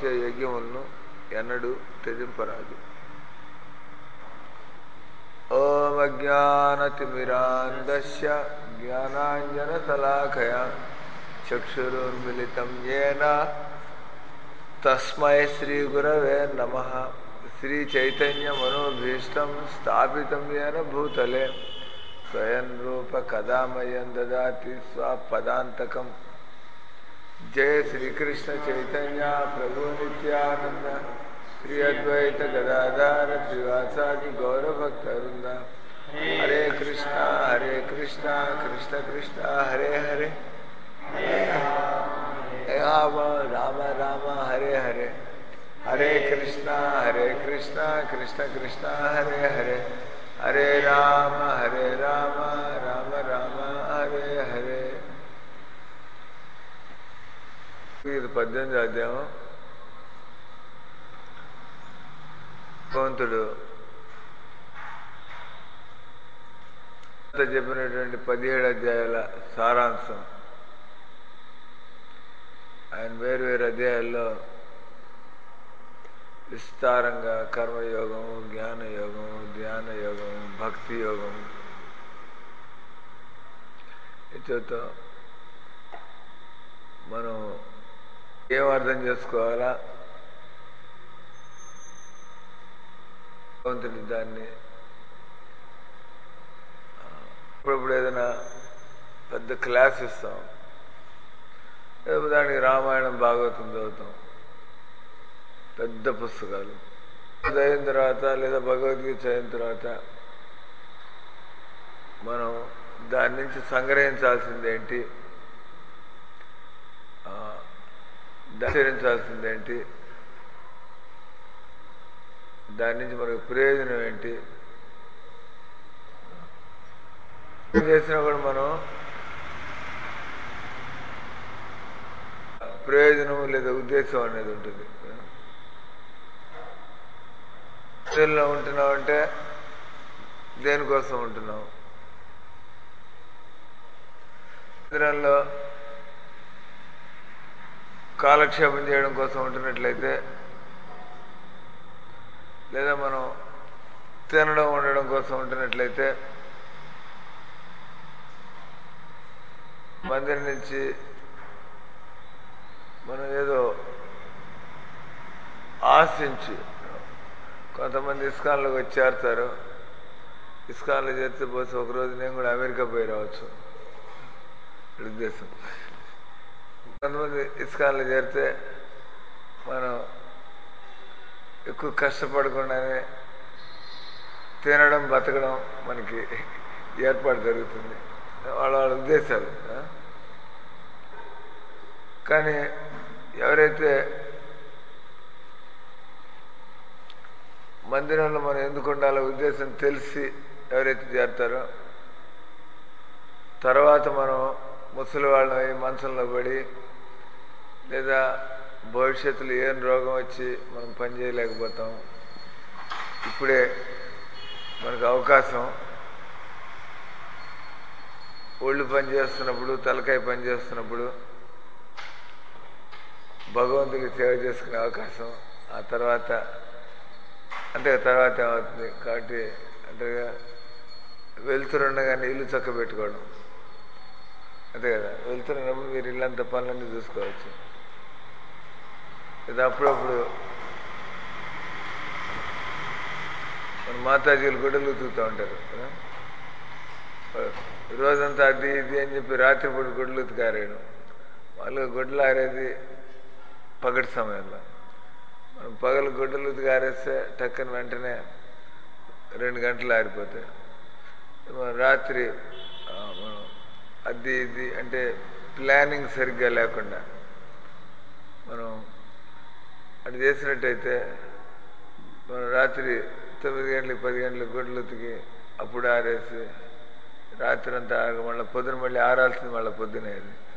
నిత్య యజ్ఞములను ఎన్నడూ త్యజింపరాదు ఓం అజ్ఞానతిమిరాంధస్య జ్ఞానాంజనశలాకయ చక్షురున్మిలితం ఏన తస్మై శ్రీగురవే నమ శ్రీచైతన్యమనోభీష్టం స్థాపితం ఏన భూతలే స్వయం రూప కదామయం దదాతి స్వపదాంతకం జయ శ్రీకృష్ణ చైతన్య ప్రభు నిత్యానంద శ్రీ అద్వైత గదాధార శ్రీవాసాది గౌరభక్తరుంద హరే కృష్ణ హరే కృష్ణ కృష్ణ కృష్ణ హరే హరే రామ రామ రామ హరే హరే హరే కృష్ణ హరే కృష్ణ కృష్ణ కృష్ణ హరే హరే హరే రామ హరే రామ రామ రామ హరే హరే ఇది పద్దెనిమిది అధ్యాయం భగవంతుడు చెప్పినటువంటి పదిహేడు అధ్యాయాల సారాంశం ఆయన వేరు వేరు అధ్యాయాల్లో విస్తారంగా కర్మయోగము జ్ఞానయోగము ధ్యాన యోగము భక్తి యోగము ఇచ్చతో మనం ఏం అర్థం చేసుకోవాలా భగవంతుడి దాన్ని ఇప్పుడప్పుడు ఏదైనా పెద్ద క్లాస్ ఇస్తాం లేదా దానికి రామాయణం భాగవతం చదువుతాం పెద్ద పుస్తకాలు చదివిన తర్వాత లేదా భగవద్గీత చదివిన తర్వాత మనం దాని నుంచి సంగ్రహించాల్సింది ఏంటి ఆచరించాల్సిందేంటి దాని నుంచి మనకు ప్రయోజనం ఏంటి చేసినా కూడా మనం ప్రయోజనం లేదా ఉద్దేశం అనేది ఉంటుంది లో ఉంటున్నామంటే దేనికోసం ఉంటున్నాం మందిరంలో కాలక్షేపం చేయడం కోసం ఉంటున్నట్లయితే లేదా మనం తినడం ఉండడం కోసం ఉంటున్నట్లయితే మందిరం నుంచి మనం ఏదో ఆశించి కొంతమంది ఇస్కాన్లోకి వచ్చి చేరుతారు ఇస్కాన్లో చేరితే పోతే ఒకరోజు నేను కూడా అమెరికా పోయి రావచ్చు ఉద్దేశం కొంతమంది ఇస్కాన్లో చేరితే మనం ఎక్కువ కష్టపడకుండానే తినడం బతకడం మనకి ఏర్పాటు జరుగుతుంది వాళ్ళ వాళ్ళ ఉద్దేశాలు కానీ ఎవరైతే మందిరంలో మనం ఎందుకు ఉండాలో ఉద్దేశం తెలిసి ఎవరైతే చేరతారో తర్వాత మనం ముసలి వాళ్ళని మంచంలో పడి లేదా భవిష్యత్తులో ఏం రోగం వచ్చి మనం పని చేయలేకపోతాం ఇప్పుడే మనకు అవకాశం ఒళ్ళు పని చేస్తున్నప్పుడు తలకాయ పని చేస్తున్నప్పుడు భగవంతుడికి సేవ చేసుకునే అవకాశం ఆ తర్వాత అంటే తర్వాత ఏమవుతుంది కాబట్టి అంటే వెళ్తురుండగానే ఇల్లు చక్క పెట్టుకోవడం అంతే కదా వెళ్తున్నప్పుడు మీరు ఇల్లంత పనులన్నీ చూసుకోవచ్చు ఇది అప్పుడప్పుడు మన మాతాజీలు గుడ్డలు ఉతుకుతూ ఉంటారు రోజంతా అది ఇది అని చెప్పి రాత్రిపూట గుడ్లు ఉతికారేయడం వాళ్ళు గుడ్డలు ఆరేది పగటి సమయంలో మనం పగలు గుడ్డలు ఉతికారేస్తే టక్కన వెంటనే రెండు గంటలు ఆరిపోతాయి రాత్రి మనం అది ఇది అంటే ప్లానింగ్ సరిగ్గా లేకుండా మనం అటు చేసినట్టయితే మనం రాత్రి తొమ్మిది గంటలకు పది గంటలకు గుడ్లు ఉతికి అప్పుడు ఆరేసి రాత్రి అంతా ఆగ మళ్ళీ పొద్దున మళ్ళీ ఆరాల్సింది మళ్ళీ పొద్దునే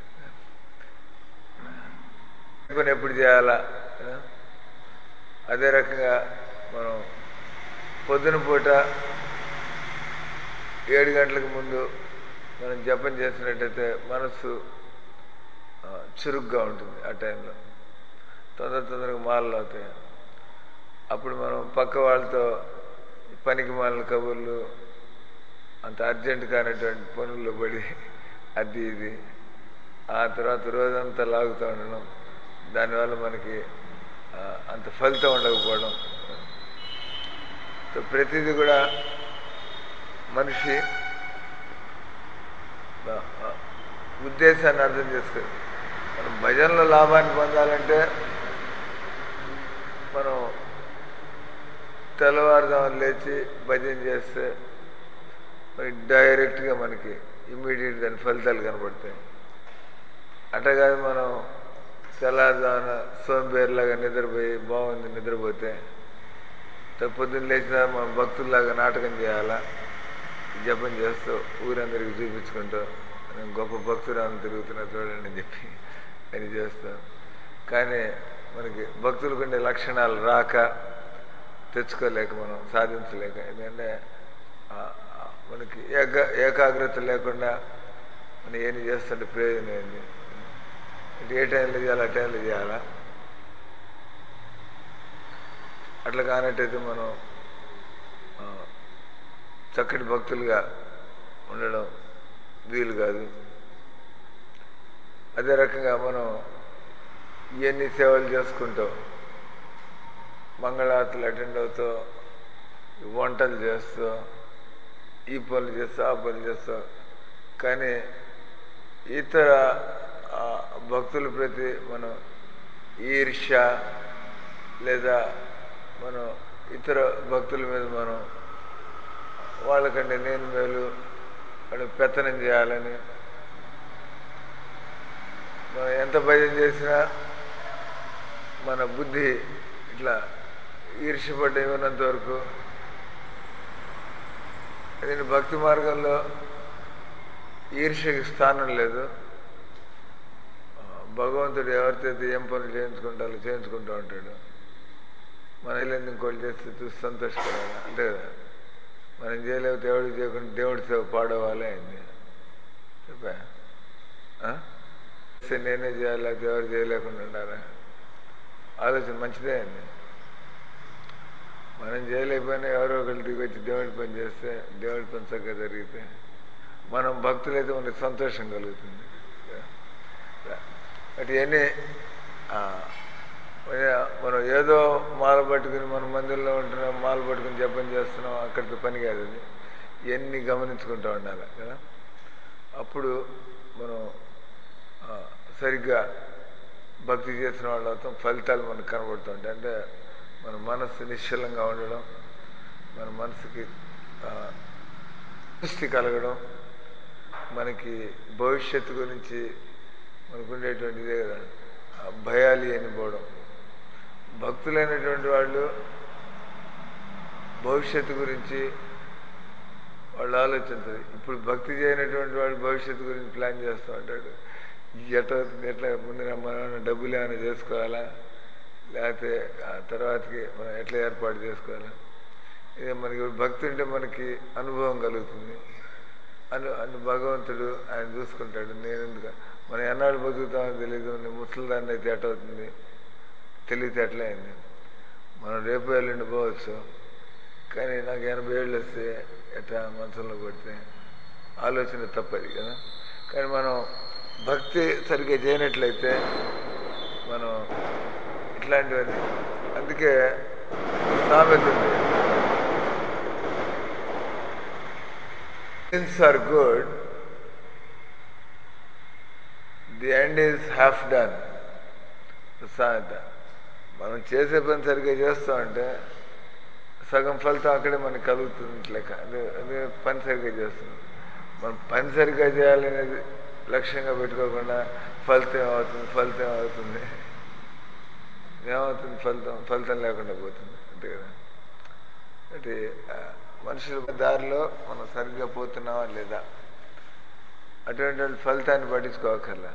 పని ఎప్పుడు చేయాలా అదే రకంగా మనం పొద్దున పూట ఏడు గంటలకు ముందు మనం జపం చేసినట్టయితే మనసు చురుగ్గా ఉంటుంది ఆ టైంలో తొందర తొందరగా మాలలు అవుతాయి అప్పుడు మనం పక్క వాళ్ళతో పనికి మాలిన కబుర్లు అంత అర్జెంట్ కానటువంటి పనుల్లో పడి అది ఇది ఆ తర్వాత రోజంతా లాగుతూ ఉండడం దానివల్ల మనకి ఆ, అంత ఫలితం ఉండకపోవడం సో ప్రతిదీ కూడా మనిషి ఆ, ఆ, ఉద్దేశాన్ని అర్థం చేసుకోవాలి మనం భజనలో లాభాన్ని పొందాలంటే మనం తెల్లవారుజామున లేచి భజన చేస్తే మరి డైరెక్ట్గా మనకి ఇమ్మీడియట్ దాని ఫలితాలు కనబడతాయి అట్లా కాదు మనం తెల్లారుజామున సోంబేరులాగా నిద్రపోయి బాగుంది నిద్రపోతే త- పొద్దున్న లేచిన మనం భక్తుల్లాగా నాటకం చేయాలా జపం చేస్తూ ఊరందరికి చూపించుకుంటూ నేను గొప్ప భక్తురాలను తిరుగుతున్నా చూడండి అని చెప్పి అని చేస్తాం కానీ మనకి భక్తులకు ఉండే లక్షణాలు రాక తెచ్చుకోలేక మనం సాధించలేక ఎందుకంటే ఆ- ఆ మనకి ఏక ఏకాగ్రత లేకుండా మనం ఏం చేస్తుంటే ప్రయోజనం ఏంది అంటే ఏ టైంలో చేయాలి ఆ టైంలో చేయాలా అట్లా కానట్టయితే మనం ఆ, చక్కటి భక్తులుగా ఉండడం వీలు కాదు అదే రకంగా మనం ఇవన్నీ సేవలు చేసుకుంటూ మంగళారతులు అటెండ్ అవుతూ వంటలు చేస్తూ ఈ పనులు చేస్తూ ఆ పనులు చేస్తూ కానీ ఇతర ఆ, భక్తుల ప్రతి మనం ఈర్ష్య లేదా మనం ఇతర భక్తుల మీద మనం వాళ్ళకంటే నేను మేలు వాళ్ళు పెత్తనం చేయాలని మనం ఎంత భజన చేసినా మన బుద్ధి ఇట్లా ఈర్ష్యపడ్డ ఉన్నంత వరకు నేను భక్తి మార్గంలో ఈర్ష్యకి స్థానం లేదు ఆ, భగవంతుడు ఎవరితో ఏం పనులు చేయించుకుంటారో చేయించుకుంటూ ఉంటాడు మన ఇల్లు ఇంకోటి చేస్తే చూసి సంతోషపడాలి అంతే కదా మనం చేయలేకపోతే ఎవరికి చేయకుండా దేవుడి సేవ పాడవాలి అయింది చెప్పా ఆ? చేస్తే నేనే చేయాలి లేకపోతే ఎవరు చేయలేకుండా ఉండాలా ఆలోచన మంచిదే అండి మనం చేయలేకపోయినా ఎవరో ఒకరి దిగి వచ్చి దేవుడి పని చేస్తే దేవుడి పని చక్కగా జరిగితే మనం భక్తులైతే మనకి సంతోషం కలుగుతుంది అటు ఇవన్నీ ఆ, మనం ఏదో మాల పట్టుకుని మన మందిరంలో ఉంటున్నాం మాల పట్టుకుని జపం చేస్తున్నాం అక్కడితో పని కాదు అది ఇవన్నీ గమనించుకుంటూ ఉండాలి కదా అప్పుడు మనం ఆ, సరిగ్గా భక్తి చేసిన వాళ్ళు అవుతాం ఫలితాలు మనకు కనబడుతుంటాయి అంటే మన మనస్సు నిశ్చలంగా ఉండడం మన మనసుకి ఆ, దృష్టి కలగడం మనకి భవిష్యత్తు గురించి మనకు ఉండేటువంటి ఇదే కదా ఆ భయాలు అని పోవడం భక్తులైనటువంటి వాళ్ళు భవిష్యత్తు గురించి వాళ్ళు ఆలోచించరు ఇప్పుడు భక్తి చేయనటువంటి వాడు భవిష్యత్తు గురించి ప్లాన్ చేస్తూ ఉంటాడు ఎట్లా ఎట్లా ముందు మనం ఏమైనా డబ్బులు ఏమైనా చేసుకోవాలా లేకపోతే ఆ తర్వాతకి మనం ఎట్లా ఏర్పాటు చేసుకోవాలా ఇదే మనకి భక్తి ఉంటే మనకి అనుభవం కలుగుతుంది అను అను భగవంతుడు ఆయన చూసుకుంటాడు నేను ఎందుకు మనం ఎన్నాళ్ళు బతుకుతామో తెలియదు నేను ముసలిదాన్ని అయితే ఎట్టవుతుంది తెలియతే ఎట్లా అయింది మనం రేపు ఎల్లుండి పోవచ్చు కానీ నాకు ఎనభై ఏళ్ళు వస్తే ఎట్లా మనసులో పడితే ఆలోచన తప్పది కదా కానీ మనం భక్తి సరిగ్గా చేయనట్లయితే మనం ఇట్లాంటివన్నీ అందుకే సామెత ఉంది things are good, the end is half done. సామెత మనం చేసే పని సరిగ్గా చేస్తామంటే సగం ఫలితం అక్కడే మనకు కలుగుతుంది లెక్క అదే అదే పని సరిగ్గా చేస్తున్నాం మనం పని సరిగ్గా చేయాలనేది లక్ష్యంగా పెట్టుకోకుండా ఫలితం ఏమవుతుంది ఫలితం ఏమవుతుంది ఏమవుతుంది ఫలితం ఫలితం లేకుండా పోతుంది అంతే కదా అంటే ఆ, మనుషుల దారిలో మనం సరిగ్గా పోతున్నావా లేదా అటువంటి వాళ్ళ ఫలితాన్ని పట్టించుకోకర్లా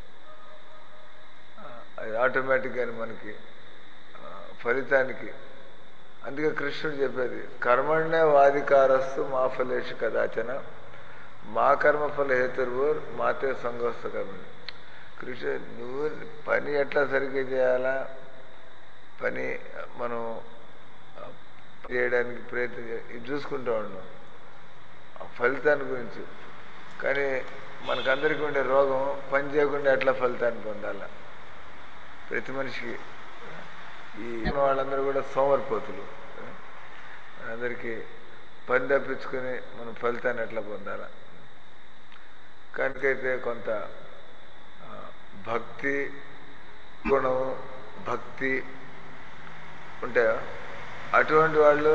ఆ, అది ఆటోమేటిక్గా మనకి ఆ, ఫలితానికి అందుకే కృష్ణుడు చెప్పేది కర్మణ్ణే వాధికారస్తు మా ఫలేషు కదాచన మా కర్మఫల హేతుర్వూర్ మాతే సంగోస్త కర్మని కృష్ణ నువ్వు పని ఎట్లా సరిగ్గా చేయాలా పని మనం ఆ, చేయడానికి ప్రయత్నం చే- ఇది చూసుకుంటూ ఉన్నాం ఆ ఫలితాన్ని గురించి కానీ మనకందరికీ ఉండే రోగం పని చేయకుండా ఎట్లా ఫలితాన్ని పొందాల ప్రతి మనిషికి ఈ ఉన్న వాళ్ళందరూ కూడా సోమరిపోతులు అందరికీ పని తప్పించుకొని మనం ఫలితాన్ని ఎట్లా పొందాల కనుకైతే కొంత ఆ, భక్తి గుణము భక్తి ఉంటాయో అటువంటి వాళ్ళు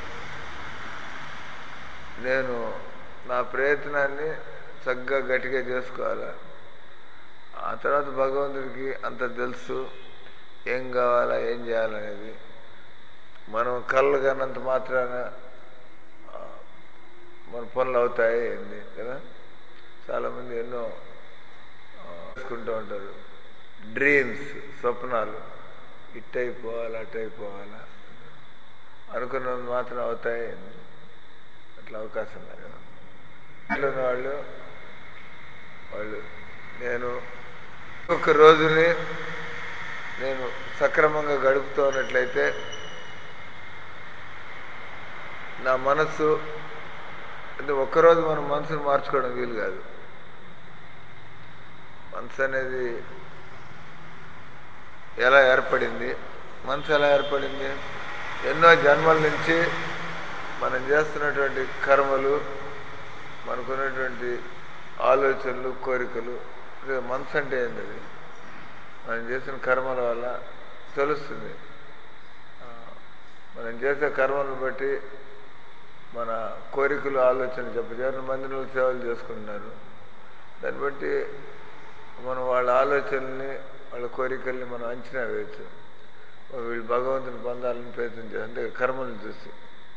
నేను నా ప్రయత్నాన్ని చక్కగా గట్టిగా చేసుకోవాలా ఆ తర్వాత భగవంతుడికి అంత తెలుసు ఏం కావాలా ఏం చేయాలనేది మనం కళ్ళు కన్నంత మాత్రాన ఆ, మన పనులు అవుతాయి ఏంది కదా చాలామంది ఎన్నో ఆ, చేసుకుంటూ ఉంటారు డ్రీమ్స్ స్వప్నాలు ఇట్ అయిపోవాలా అట్ అయిపోవాలా అనుకున్నది మాత్రం అవుతాయి ఏంది అట్లా అవకాశం లేదు కదా ఇంట్లో ఉన్న వాళ్ళు వాళ్ళు నేను ఒక రోజుని నేను సక్రమంగా గడుపుతూ ఉన్నట్లయితే నా మనస్సు అంటే ఒక్కరోజు మనం మనసును మార్చుకోవడం వీలు కాదు మనసు అనేది ఎలా ఏర్పడింది మనసు ఎలా ఏర్పడింది ఎన్నో జన్మల నుంచి మనం చేస్తున్నటువంటి కర్మలు మనకున్నటువంటి ఆలోచనలు కోరికలు ఇదే మనసు అంటే ఏంది అది మనం చేసిన కర్మల వల్ల తెలుస్తుంది ఆ, మనం చేసే కర్మలను బట్టి మన కోరికలు ఆలోచన చెప్పారు మందిరంలో సేవలు చేసుకుంటున్నారు దాన్ని బట్టి మనం వాళ్ళ ఆలోచనల్ని వాళ్ళ కోరికల్ని మనం అంచనా వేయచ్చు వీళ్ళు భగవంతుని పొందాలని ప్రయత్నం చేస్తారు అంటే కర్మలను చూసి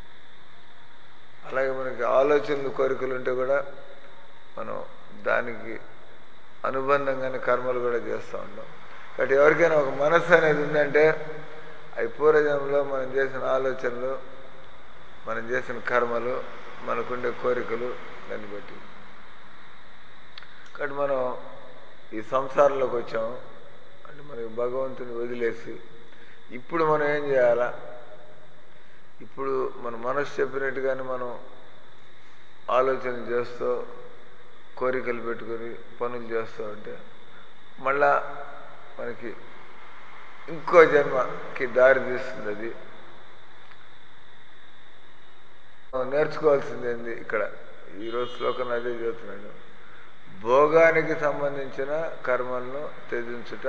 అలాగే మనకి ఆలోచనలు కోరికలు ఉంటే కూడా మనం దానికి అనుబంధంగానే కర్మలు కూడా చేస్తూ ఉంటాం కాబట్టి ఎవరికైనా ఒక మనస్సు అనేది ఉందంటే అవి పూర్వజన్మలో మనం చేసిన ఆలోచనలు మనం చేసిన కర్మలు మనకుండే కోరికలు దాన్ని బట్టి కాబట్టి మనం ఈ సంసారంలోకి వచ్చాము అంటే మనకి భగవంతుని వదిలేసి ఇప్పుడు మనం ఏం చేయాలా ఇప్పుడు మన మనసు చెప్పినట్టుగానే మనం ఆలోచన చేస్తూ కోరికలు పెట్టుకొని పనులు చేస్తూ ఉంటే మళ్ళా మనకి ఇంకో జన్మకి దారి తీస్తుంది అది మనం నేర్చుకోవాల్సింది ఏంది ఇక్కడ ఈరోజు శ్లోకం అదే చదువుతున్నాడు భోగానికి సంబంధించిన కర్మలను త్యజించుట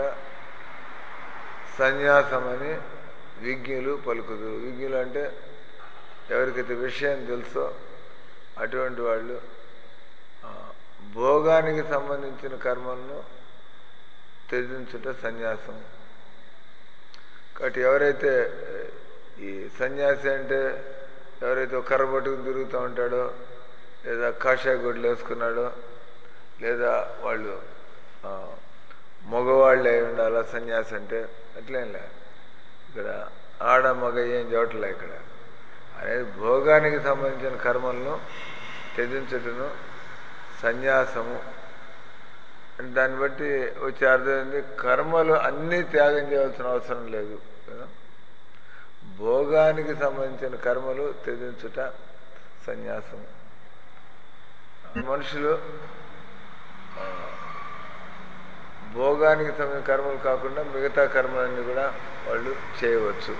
సన్యాసమని విజ్ఞులు పలుకుదురు విజ్ఞులు అంటే ఎవరికైతే విషయం తెలుసో అటువంటి వాళ్ళు ఆ, భోగానికి సంబంధించిన కర్మలను త్యజించుట సన్యాసం కాబట్టి ఎవరైతే ఈ సన్యాసి అంటే ఎవరైతే ఒక కర్ర పట్టుకుని తిరుగుతూ ఉంటాడో లేదా కాషాయ గుడ్లు వేసుకున్నాడో లేదా వాళ్ళు ఆ, మగవాళ్ళు అయి ఉండాలా సన్యాసి అంటే అట్లేం లే ఇక్కడ ఆడ మగ ఏం చూడలే ఇక్కడ అనేది భోగానికి సంబంధించిన కర్మలను త్యజించటను సన్యాసము అంటే దాన్ని బట్టి వచ్చే అర్థం ఏంటి కర్మలు అన్నీ త్యాగం చేయవలసిన అవసరం లేదు కదా భోగానికి సంబంధించిన కర్మలు త్యజించుట సన్యాసం మనుషులు ఆ, భోగానికి సంబంధించిన కర్మలు కాకుండా మిగతా కర్మలన్నీ కూడా వాళ్ళు చేయవచ్చు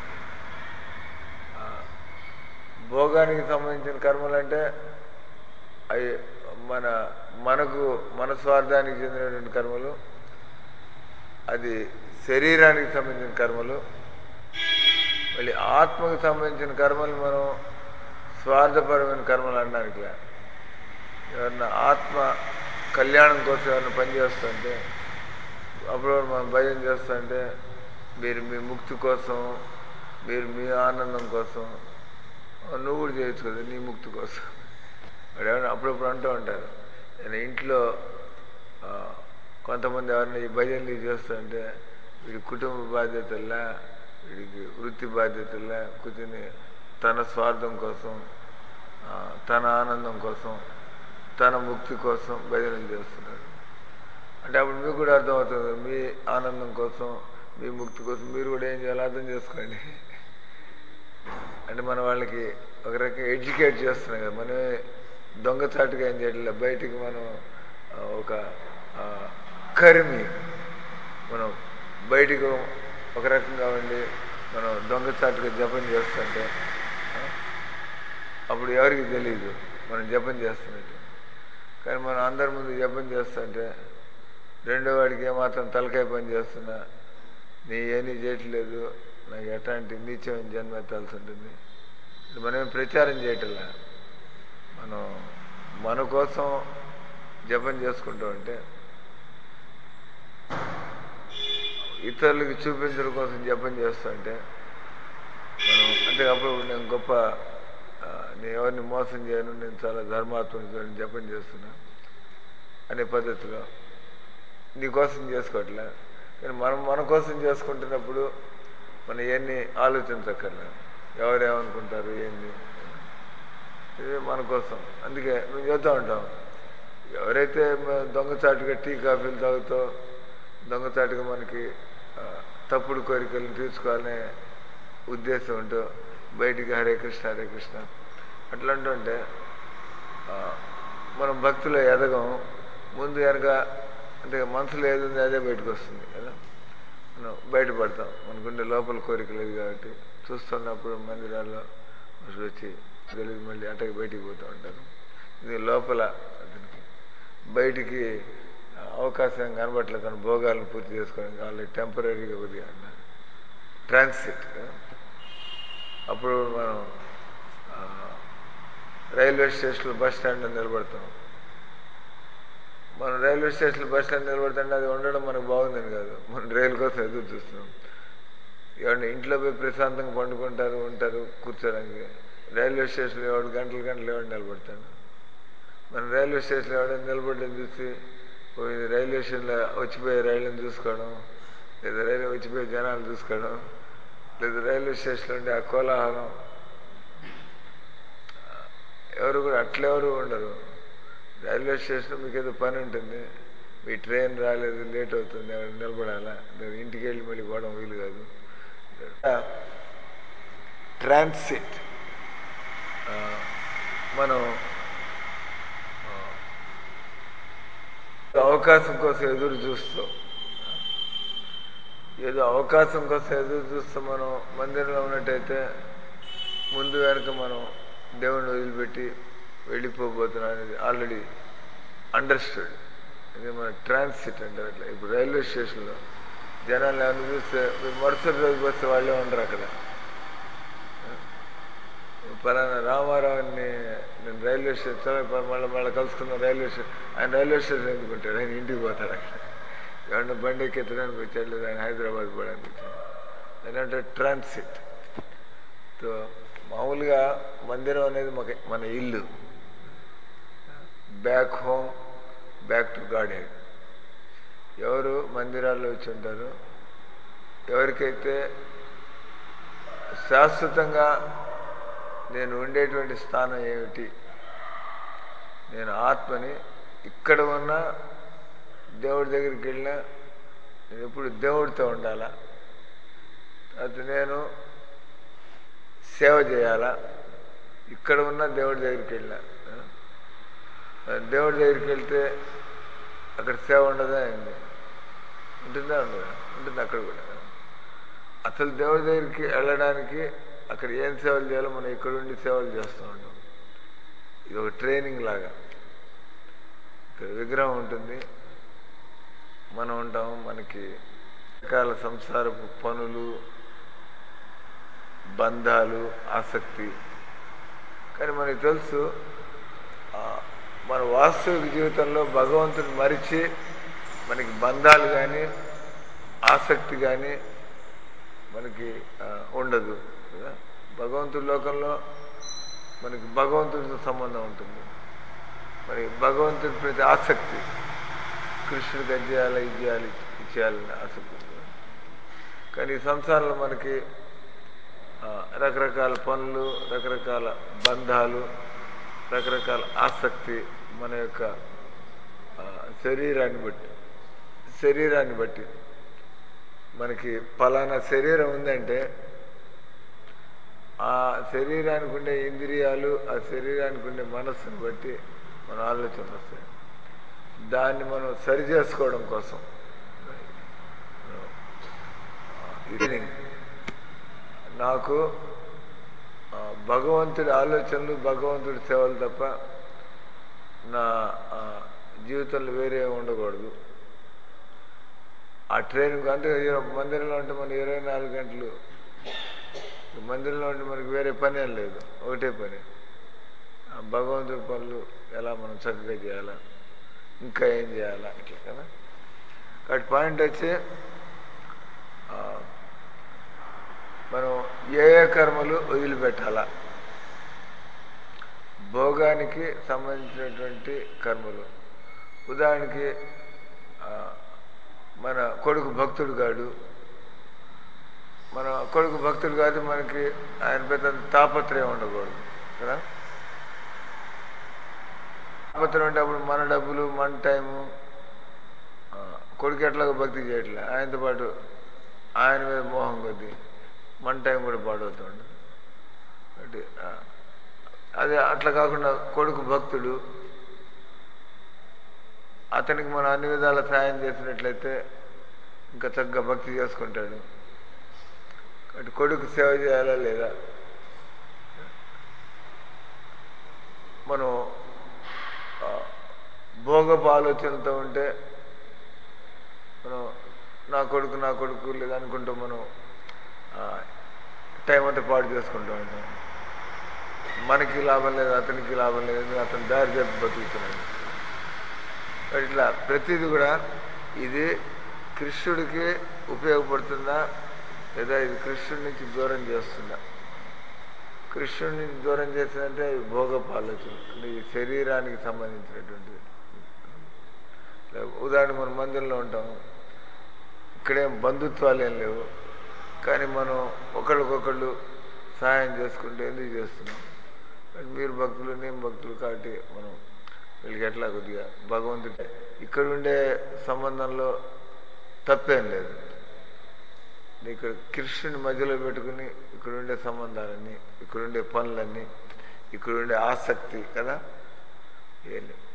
ఆ, భోగానికి సంబంధించిన కర్మలు అంటే అవి మన మనకు మన స్వార్థానికి చెందినటువంటి కర్మలు అది శరీరానికి సంబంధించిన కర్మలు మళ్ళీ ఆత్మకు సంబంధించిన కర్మలు మనం స్వార్థపరమైన కర్మలు అనడానికి లే. ఎవరన్నా ఆత్మ కళ్యాణం కోసం ఎవరైనా పని చేస్తుంటే అప్పుడు మనం భయం చేస్తుంటే మీరు మీ ముక్తి కోసం మీరు మీ ఆనందం కోసం నువ్వు కూడా చేయొచ్చు కదా నీ ముక్తి కోసం వాడు ఎవరైనా అప్పుడప్పుడు అంటూ ఉంటారు నేను ఇంట్లో ఆ, కొంతమంది ఎవరైనా ఈ భజనలు ఇవి చేస్తుంటే వీడి కుటుంబ బాధ్యతల్లా వీడికి వృత్తి బాధ్యతల్లా కూర్చొని తన స్వార్థం కోసం ఆ, తన ఆనందం కోసం తన ముక్తి కోసం భజనలు చేస్తున్నారు అంటే అప్పుడు మీకు కూడా అర్థమవుతుంది మీ ఆనందం కోసం మీ ముక్తి కోసం మీరు కూడా ఏం చేయాలో అర్థం చేసుకోండి అంటే మన వాళ్ళకి ఒక రకంగా ఎడ్యుకేట్ చేస్తున్నాం కదా మనమే దొంగచాటుగా ఏం చేయట్లేదు బయటికి మనం ఆ, ఒక ఆ, కరిమి మనం బయటికి ఒక రకంగా ఉండి మనం దొంగచాటుగా జపం చేస్తుంటే ఆ, అప్పుడు ఎవరికి తెలియదు మనం జపం చేస్తున్నట్టు కానీ మనం అందరి ముందు జపం చేస్తుంటే రెండో వాడికి ఏమాత్రం తలకాయ పని చేస్తున్నా నీ ఏమీ చేయట్లేదు నాకు ఎట్లాంటి నీచమైన జన్మ ఎత్తాల్సి ఉంటుంది ఇది మనం ప్రచారం చేయటంలా మనం మన కోసం జపం చేసుకుంటూ ఉంటే ఇతరులకి చూపించడం కోసం జపం చేస్తుంటే మనం అంటే అప్పుడు నేను గొప్ప ఆ, నేను ఎవరిని మోసం చేయను నేను చాలా ధర్మాత్మని జపం చేస్తున్నా అనే పద్ధతిలో నీ కోసం చేసుకోవట్లే కానీ మనం మన కోసం చేసుకుంటున్నప్పుడు మనం ఎన్ని ఆలోచించక్కర్లే ఎవరేమనుకుంటారు ఏంది ఇది మన కోసం అందుకే మేము చెప్తా ఉంటాం ఎవరైతే మ- దొంగచాటుగా టీ కాఫీలు తాగుతో దొంగచాటుగా మనకి ఆ, తప్పుడు కోరికలను తీర్చుకోవాలనే ఉద్దేశం ఉంటూ బయటికి హరే కృష్ణ హరే కృష్ణ అట్లా అంటుంటే ఆ, మనం భక్తిలో ఎదగం ముందు వెనక అంటే మనసులో ఏది ఉంది అదే బయటకు వస్తుంది కదా మనం బయటపడతాం మనకుండే లోపల కోరిక లేదు కాబట్టి చూస్తున్నప్పుడు మందిరాల్లో మనుషులు వచ్చి తెలియదు మళ్ళీ అటకి బయటికి పోతూ ఉంటారు ఇది లోపల అతనికి బయటికి ఆ, అవకాశం కనబట్లేదు తన భోగాలను పూర్తి చేసుకోవడానికి వాళ్ళు టెంపరీగా కొద్దిగా అన్నారు ట్రాన్సిట్ అప్పుడు మనం ఆ, రైల్వే స్టేషన్లో బస్ స్టాండ్లో నిలబడతాం మనం రైల్వే స్టేషన్లో బస్ స్టాండ్ నిలబడుతుంటే అది ఉండడం మనకు బాగుందని కాదు మనం రైలు కోసం ఎదురు చూస్తున్నాం ఎవరిని ఇంట్లో పోయి ప్రశాంతంగా పండుకుంటారు ఉంటారు కూర్చోడానికి రైల్వే స్టేషన్లో ఎవడు గంటలు గంటలు ఎవడు నిలబడతాడు మనం రైల్వే స్టేషన్లో ఎవడైనా నిలబడ్డం చూసి ఓ ఇది రైల్వే స్టేషన్లో వచ్చిపోయే రైళ్ళని చూసుకోవడం లేదా రైలు వచ్చిపోయే జనాలు చూసుకోవడం లేదా రైల్వే స్టేషన్లో ఉండే ఆ కోలాహలం ఎవరు కూడా అట్లెవరు ఉండరు రైల్వే స్టేషన్ మీకు ఏదో పని ఉంటుంది మీ ట్రైన్ రాలేదు లేట్ అవుతుంది ఎవరు నిలబడాలా లేదా ఇంటికి వెళ్ళి మళ్ళీ పోవడం వీలు కాదు ట్రాన్సిట్ మనం ఆ, అవకాశం కోసం ఎదురు చూస్తాం ఏదో అవకాశం కోసం ఎదురు చూస్తూ మనం మందిరంలో ఉన్నట్టయితే ముందు వెనక మనం దేవుణ్ణి వదిలిపెట్టి వెళ్ళిపోబోతున్నాం అనేది ఆల్రెడీ అండర్స్టూడ్ ఇది మన ట్రాన్సిట్ అంటారు అట్లా ఇప్పుడు రైల్వే స్టేషన్లో జనాలు ఏమైనా చూస్తే మీరు మరుసటి రోజు వస్తే వాళ్ళే ఉండరు అక్కడ పలానా రామారావుని నేను రైల్వే స్టేషన్ మళ్ళీ మళ్ళీ కలుసుకున్న రైల్వే స్టేషన్ ఆయన రైల్వే స్టేషన్ ఎందుకు ఉంటాడు ఆయన ఇంటికి పోతాడు అక్కడ ఎవరన్నా బండి ఎక్కించడానికి వచ్చాడు లేదా ఆయన హైదరాబాద్ పోవడానికి వచ్చాడు ఏంటంటే ట్రాన్సిట్ సో మామూలుగా మందిరం అనేది మాకు మన ఇల్లు back home back to garden ఎవరు మందిరాల్లో వచ్చి ఉంటారో ఎవరికైతే శాశ్వతంగా నేను ఉండేటువంటి స్థానం ఏమిటి నేను ఆత్మని ఇక్కడ ఉన్నా దేవుడి దగ్గరికి వెళ్ళినా నేను ఎప్పుడు దేవుడితో ఉండాలా అది నేను సేవ చేయాలా ఇక్కడ ఉన్న దేవుడి దగ్గరికి వెళ్ళినా ఆ, దేవుడి దగ్గరికి వెళ్తే అక్కడ సేవ ఉండదా ఏంది ఉంటుందా ఉండదా ఉంటుంది అక్కడ కూడా అసలు దేవుడి దగ్గరికి వెళ్ళడానికి అక్కడ ఏం సేవలు చేయాలో మనం ఇక్కడ ఉండి సేవలు చేస్తూ ఉంటాం ఇది ఒక ట్రైనింగ్ లాగా ఇక్కడ విగ్రహం ఉంటుంది మనం ఉంటాం మనకి రకాల సంసారపు పనులు బంధాలు ఆసక్తి కానీ మనకి తెలుసు ఆ, మన వాస్తవిక జీవితంలో భగవంతుని మరిచి మనకి బంధాలు కానీ ఆసక్తి కానీ మనకి ఆ, ఉండదు కదా భగవంతుడి లోకంలో మనకి భగవంతుడితో సంబంధం ఉంటుంది మరి భగవంతుడి ప్రతి ఆసక్తి కృష్ణుడికి అది చేయాలి ఇది చేయాలి ఇది చేయాలని ఆసక్తి ఉంటుంది కానీ ఈ సంసారంలో మనకి ఆ, రకరకాల పనులు రకరకాల బంధాలు రకరకాల ఆసక్తి మన యొక్క ఆ, శరీరాన్ని బట్టి శరీరాన్ని బట్టి మనకి పలానా శరీరం ఉందంటే ఆ శరీరానికి ఉండే ఇంద్రియాలు ఆ శరీరానికి ఉండే మనస్సును బట్టి మన ఆలోచన వస్తాయి దాన్ని మనం సరి చేసుకోవడం కోసం ఇది నాకు ఆ, భగవంతుడి ఆలోచనలు భగవంతుడి సేవలు తప్ప నా ఆ, జీవితంలో వేరే ఏమి ఉండకూడదు ఆ ట్రైనింగ్ అంటే ఇరవై- మందిరంలో ఉంటే మనం ఇరవై నాలుగు గంటలు మందిరంలో ఉంటే మనకి వేరే పని ఏం లేదు ఒకటే పని ఆ భగవంతుడి పనులు ఎలా మనం చక్కగా చేయాలా ఇంకా ఏం చేయాలా ఇట్లా కదా కాబట్టి పాయింట్ వచ్చి ఆ, మనం ఏ ఏ కర్మలు వదిలిపెట్టాలా భోగానికి సంబంధించినటువంటి కర్మలు ఉదాహరణకి ఆ, మన కొడుకు భక్తుడు కాడు మన కొడుకు భక్తుడు కాదు మనకి ఆయన పెద్ద తాపత్రయం ఉండకూడదు కదా తాపత్రయం అంటే అప్పుడు మన డబ్బులు మన టైము ఆ, కొడుకు ఎట్లాగో భక్తి చేయట్లే ఆయనతో పాటు ఆయన మీద మోహం కొద్ది మన టైం కూడా పాడవుతుండదు అంటే ఆ, అదే అట్లా కాకుండా కొడుకు భక్తుడు అతనికి మనం అన్ని విధాల సాయం చేసినట్లయితే ఇంకా చక్కగా భక్తి చేసుకుంటాడు కాబట్టి కొడుకు సేవ చేయాలా లేదా మనం ఆ, భోగపు ఆలోచనతో ఉంటే మనం నా కొడుకు నా కొడుకు లేదా అనుకుంటూ మనం ఆ, టైం అంతా పాడు చేసుకుంటూ ఉంటాం మనకి లాభం లేదు అతనికి లాభం లేదు అతను దారి చెప్పి బతుకుతున్నాడు కాబట్టి ఇట్లా ప్రతిదీ కూడా ఇది కృష్ణుడికి ఉపయోగపడుతుందా లేదా ఇది కృష్ణుడి నుంచి దూరం చేస్తుందా కృష్ణుడి నుంచి దూరం చేసిందంటే ఇది భోగపు ఆలోచన అంటే ఈ శరీరానికి సంబంధించినటువంటిది ఉదాహరణ మనం మందిరంలో ఉంటాం ఇక్కడేం బంధుత్వాలు ఏం లేవు కానీ మనం ఒకళ్ళకొకళ్ళు సహాయం చేసుకుంటూ ఎందుకు చేస్తున్నాం మరి మీరు భక్తులు నేను భక్తులు కాబట్టి మనం వీళ్ళకి ఎట్లా కొద్దిగా భగవంతుడి ఇక్కడ ఉండే సంబంధంలో తప్పేం లేదు ఇక్కడ కృష్ణుని మధ్యలో పెట్టుకుని ఇక్కడ ఉండే సంబంధాలన్నీ ఇక్కడ ఉండే పనులన్నీ ఇక్కడ ఉండే ఆసక్తి కదా ఏం లేవు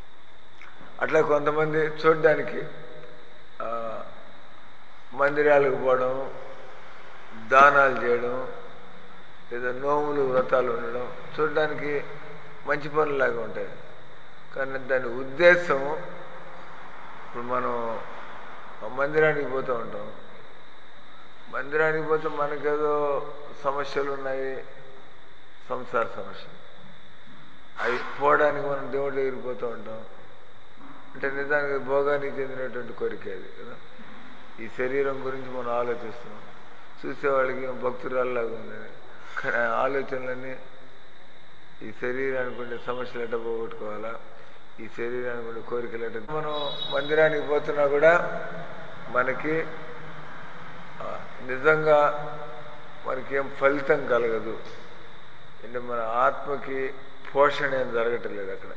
అట్లా కొంతమంది చూడడానికి ఆ, మందిరాలకు పోవడం దానాలు చేయడం లేదా నోములు వ్రతాలు ఉండడం చూడడానికి మంచి పనులాగా ఉంటాయి కానీ దాని ఉద్దేశం ఇప్పుడు మనం మందిరానికి పోతూ ఉంటాం మందిరానికి పోతే మనకేదో సమస్యలు ఉన్నాయి సంసార సమస్యలు అవి పోవడానికి మనం దేవుడి దగ్గరికి పోతూ ఉంటాం అంటే నిజానికి భోగానికి చెందినటువంటి కోరిక అది కదా ఈ శరీరం గురించి మనం ఆలోచిస్తున్నాం చూసేవాళ్ళకి భక్తురాల్లాగా ఉంది కానీ ఆ ఆలోచనలన్నీ ఈ శరీరానికి ఉండే సమస్యలు ఎట్ట పోగొట్టుకోవాలా ఈ శరీరానికి ఉండే కోరికలు ఎట్ట మనం మందిరానికి పోతున్నా కూడా మనకి ఆ, నిజంగా మనకి ఏం ఫలితం కలగదు అంటే మన ఆత్మకి పోషణ ఏం జరగటం లేదు అక్కడ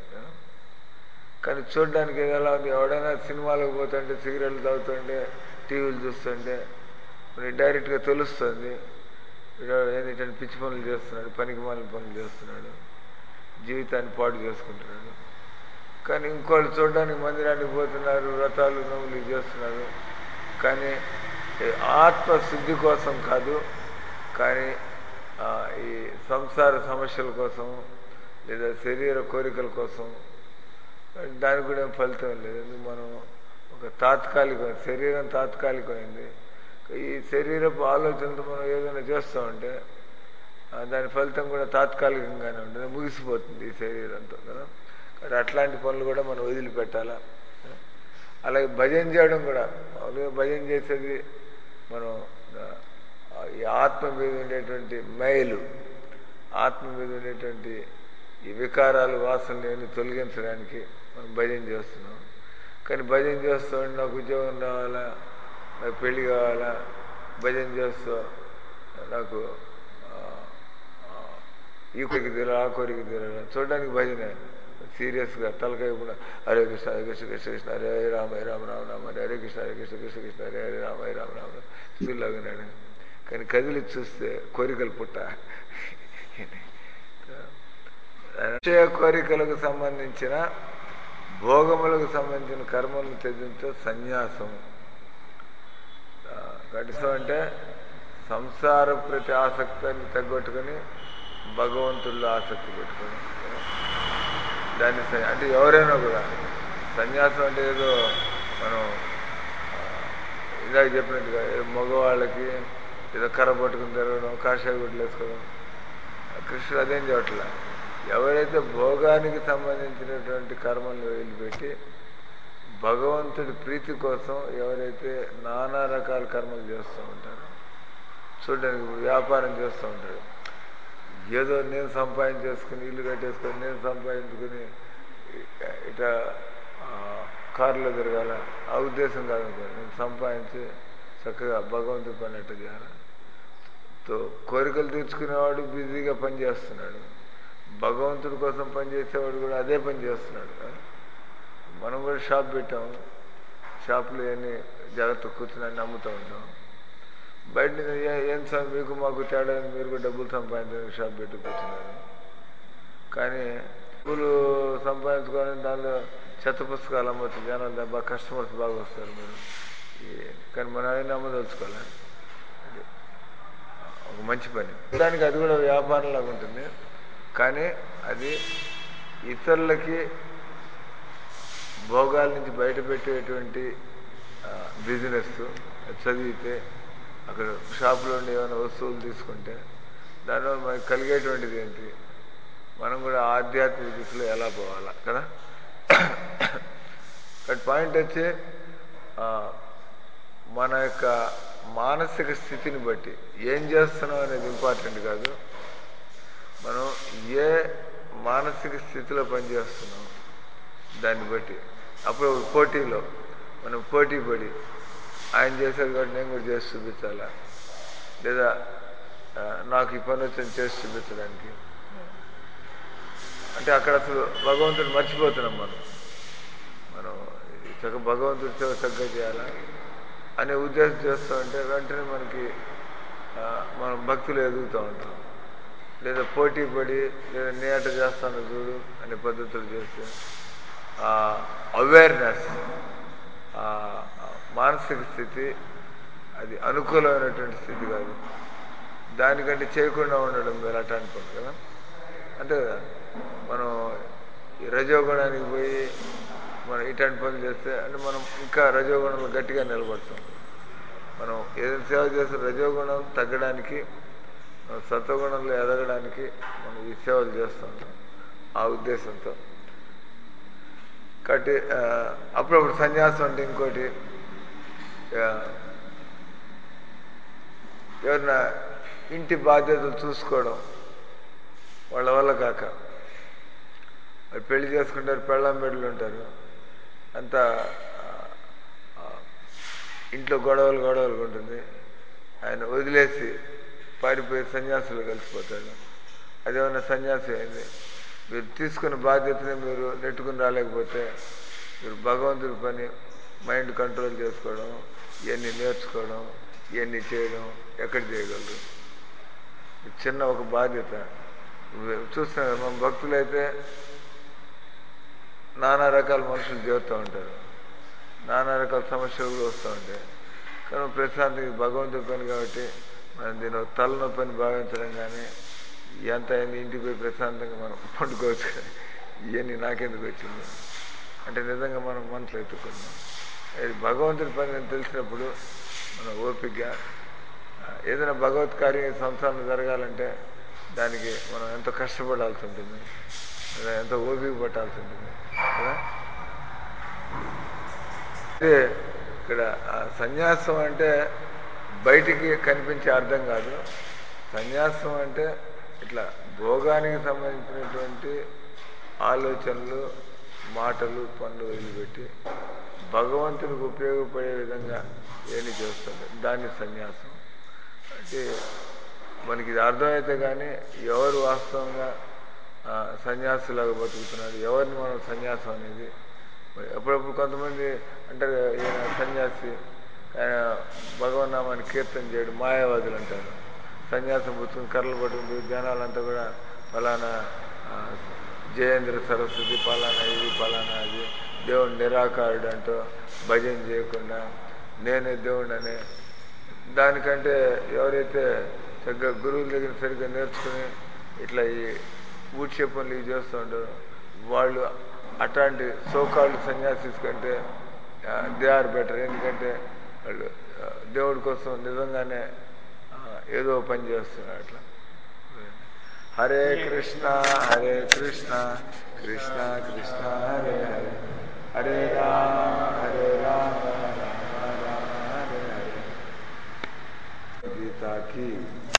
కానీ చూడడానికి ఏదో ఎలా ఉంది ఎవడైనా సినిమాలకు పోతుంటే సిగరెట్లు తాగుతుంటే టీవీలు చూస్తుంటే మనకి డైరెక్ట్గా తెలుస్తుంది వీడు ఏంటంటే పిచ్చి పనులు చేస్తున్నాడు పనికి మాలిన పనులు చేస్తున్నాడు జీవితాన్ని పాడు చేసుకుంటున్నాడు కానీ ఇంకోళ్ళు చూడడానికి మందిరానికి పోతున్నారు వ్రతాలు నవ్వులు ఇవి చేస్తున్నారు కానీ ఈ ఆత్మ శుద్ధి కోసం కాదు కానీ ఆ, ఈ సంసార సమస్యల కోసం లేదా శరీర కోరికల కోసం దానికి కూడా ఏం ఫలితం లేదు ఎందుకు మనం ఒక తాత్కాలిక శరీరం తాత్కాలికమైంది ఈ శరీరపు ఆలోచనతో మనం ఏదైనా చేస్తామంటే ఆ, దాని ఫలితం కూడా తాత్కాలికంగానే ఉంటుంది ముగిసిపోతుంది ఈ శరీరంతో కదా కాబట్టి అట్లాంటి పనులు కూడా మనం వదిలిపెట్టాలా అలాగే భజన చేయడం కూడా మామూలుగా భజన చేసేది మనం ఆ, ఈ ఆత్మ మీద ఉండేటువంటి మైలు ఆత్మ మీద ఉండేటువంటి ఈ వికారాలు వాసనలు ఇవన్నీ తొలగించడానికి మనం భజన చేస్తున్నాం కానీ భజన చేస్తూ ఉండి నాకు ఉద్యోగం రావాలా నాకు పెళ్లి కావాలా భజన చేస్తూ నాకు ఆ, ఆ, ఈ కోరిక తీరాలి ఆ కోరిక తీరాలి చూడడానికి భజనే సీరియస్గా తలకాయ కూడా హరే కృష్ణ హరే కృష్ణ కృష్ణ కృష్ణ హరే హరే రామ హరే రామ రామ రామ హరే హరే కృష్ణ హరే కృష్ణ కృష్ణ కృష్ణ హరే హరే రామ హరే రామ రామ చూలాగినాడు కానీ కదిలి చూస్తే కోరికలు పుట్ట నిశ్చయ కోరికలకు సంబంధించిన భోగములకు సంబంధించిన కర్మలను త్యజించే సన్యాసం కటిసం అంటే సంసార ప్రతి ఆసక్తిని తగ్గొట్టుకొని భగవంతుల్లో ఆసక్తి పెట్టుకొని దాన్ని స- అంటే ఎవరైనా కూడా సన్యాసం అంటే ఏదో మనం ఆ, ఇందాక చెప్పినట్టుగా ఏదో మగవాళ్ళకి ఏదో కర్ర పట్టుకుని తిరగడం కాషాయ గుడ్లు వేసుకోవడం ఆ కృష్ణుడు అదేం చేయట్లా ఎవరైతే భోగానికి సంబంధించినటువంటి కర్మలు వదిలిపెట్టి భగవంతుడి ప్రీతి కోసం ఎవరైతే నానా రకాల కర్మలు చేస్తూ ఉంటారో చూడడానికి వ్యాపారం చేస్తూ ఉంటాడు ఏదో నేను సంపాదించేసుకుని ఇల్లు కట్టేసుకొని నేను సంపాదించుకుని ఇ- ఇట ఆ, కారులో తిరగాల ఆ ఉద్దేశం కాదనుకో నేను సంపాదించి చక్కగా భగవంతుడి పని ఎట్ట చేయాలి తో కోరికలు తీర్చుకునేవాడు బిజీగా పని చేస్తున్నాడు భగవంతుడి కోసం పని చేసేవాడు కూడా అదే పని చేస్తున్నాడు మనం కూడా షాప్ పెట్టాం షాపులో అన్ని జాగ్రత్త కూర్చుని అన్ని అమ్ముతూ ఉంటాం బయట నుంచి ఏ- ఏం సార్ మీకు మాకు తేడా ఉంది, మీరు కూడా డబ్బులు సంపాదించడానికి షాప్ పెట్టి కూర్చున్నారు కానీ డబ్బులు సంపాదించుకొని దానిలో చెత్త పుస్తకాలు అమ్మవచ్చు జనాలు దాని బాగా కస్టమర్స్ బాగా వస్తారు మీరు ఈ- కానీ మనం అయినా అమ్మదలుచుకోవాలి అది ఒక మంచి పని దానికి అది కూడా వ్యాపారం లాగా ఉంటుంది కానీ అది ఇతరులకి భోగాల నుంచి బయటపెట్టేటువంటి బిజినెస్ చదివితే అక్కడ షాపులో ఉండి ఏమైనా వస్తువులు తీసుకుంటే దానివల్ల మనకి కలిగేటువంటిది ఏంటి మనం కూడా ఆధ్యాత్మిక దిశలో ఎలా పోవాలా కదా బట్ పాయింట్ వచ్చి ఆ, మన యొక్క మానసిక స్థితిని బట్టి ఏం చేస్తున్నాం అనేది ఇంపార్టెంట్ కాదు మనం ఏ మానసిక స్థితిలో పనిచేస్తున్నాం దాన్ని బట్టి అప్పుడు ఒక పోటీలో మనం పోటీ పడి ఆయన చేశారు కాబట్టి నేను కూడా చేసి చూపించాలా లేదా ఆ, నాకు ఈ పని వచ్చింది చేసి చూపించడానికి అంటే అక్కడ అసలు భగవంతుడు మర్చిపోతున్నాం మనం మనం ఈ చక్క భగవంతుడి సేవ చక్కగా చేయాలా అనే ఉద్దేశం చేస్తూ ఉంటే వెంటనే మనకి ఆ, మనం భక్తులు ఎదుగుతూ ఉంటాం లేదా పోటీ పడి లేదా నేట చేస్తాను చూడు అనే పద్ధతులు చేస్తే ఆ అవేర్నెస్ ఆ మానసిక స్థితి అది అనుకూలమైనటువంటి స్థితి కాదు దానికంటే చేయకుండా ఉండడం మీరు అట్ట అనుకోండి కదా అంతే కదా మనం ఈ రజోగుణానికి పోయి మనం ఇట్లాంటి పనులు చేస్తే అంటే మనం ఇంకా రజోగుణంలో గట్టిగా నిలబడతాం మనం ఏదైనా సేవ చేస్తే రజోగుణం తగ్గడానికి మనం సత్వగుణంలో ఎదగడానికి మనం ఈ సేవలు చేస్తూ ఉంటాం ఆ ఉద్దేశంతో కాబట్టి ఆ, అప్పుడప్పుడు సన్యాసం అంటే ఇంకోటి ఆ, ఎవరన్నా ఇంటి బాధ్యతలు చూసుకోవడం వాళ్ళ వల్ల కాక వాళ్ళు పెళ్లి చేసుకుంటారు పెళ్ళాం బిడ్డలు ఉంటారు అంత ఇంట్లో గొడవలు గొడవలు ఉంటుంది ఆయన వదిలేసి పారిపోయి సన్యాసులు కలిసిపోతాడు అదేమన్నా సన్యాసి అయింది మీరు తీసుకున్న బాధ్యతని మీరు నెట్టుకుని రాలేకపోతే మీరు భగవంతుడి పని మైండ్ కంట్రోల్ చేసుకోవడం ఇవన్నీ నేర్చుకోవడం ఇవన్నీ చేయడం ఎక్కడ చేయగలరు ఇది చిన్న ఒక బాధ్యత చూస్తున్నాం కదా, మన భక్తులైతే నానా రకాల మనుషులు చేరుతూ ఉంటారు నానా రకాల సమస్యలు కూడా వస్తూ ఉంటాయి కానీ ప్రశాంతంగా ఇది భగవంతుడి పని కాబట్టి మనం దీని ఒక తలనొప్పి అని భావించడం కానీ ఎంత అయింది ఇంటికి పోయి ప్రశాంతంగా మనం పండుకోవచ్చు కానీ ఇవన్నీ నాకెందుకు వచ్చింది అంటే నిజంగా మనం మనసులో ఎత్తుకున్నాం ఇది భగవంతుడి పని అని తెలిసినప్పుడు మన ఓపికగా ఆ, ఏదైనా భగవత్ కార్యం ఈ సంసారంలో జరగాలంటే దానికి మనం ఎంతో కష్టపడాల్సి ఉంటుంది లేదా ఎంతో ఓపిక పట్టాల్సి ఉంటుంది కదా అంటే ఇక్కడ ఆ సన్యాసం అంటే బయటికి కనిపించే అర్థం కాదు సన్యాసం అంటే ఇట్లా భోగానికి సంబంధించినటువంటి ఆలోచనలు మాటలు పనులు వదిలిపెట్టి భగవంతునికి ఉపయోగపడే విధంగా ఏమి చేస్తుంది దాన్ని సన్యాసం అంటే మనకి ఇది అర్థమైతే కానీ ఎవరు వాస్తవంగా ఆ, సన్యాసులాగా బతుకుతున్నాడు ఎవరిని మనం సన్యాసం అనేది మరి అప్పుడప్పుడు కొంతమంది అంటారు కదా, ఈయన సన్యాసి ఆయన భగవన్నామాన్ని కీర్తన చేయడు మాయావాదులు అంటారు సన్యాసం పుచ్చుకుని కర్రలు పట్టుకుని జనాలంతా కూడా ఫలానా ఆ, జయేంద్ర సరస్వతి పలానా ఇది పలానా అది దేవుడు నిరాకారుడు అంటూ భజన చేయకుండా నేనే దేవుడు అనే దానికంటే ఎవరైతే చక్కగా గురువుల దగ్గర సరిగ్గా నేర్చుకుని ఇట్లా ఈ ఊడ్చే పనులు ఇవి చేస్తూ ఉంటారు వాళ్ళు అట్లాంటి సోకాళ్ళు సన్యాసిస్ కంటే దే ఆర్ బెటర్ ఎందుకంటే వాళ్ళు ఆ, దేవుడి కోసం నిజంగానే ఆ, ఏదో పని చేస్తున్నారు అట్లా హరే కృష్ణ హరే కృష్ణ కృష్ణ కృష్ణ హరే హరే హరే రామ హరే రామ రామ రామ హరే హరే గీతా की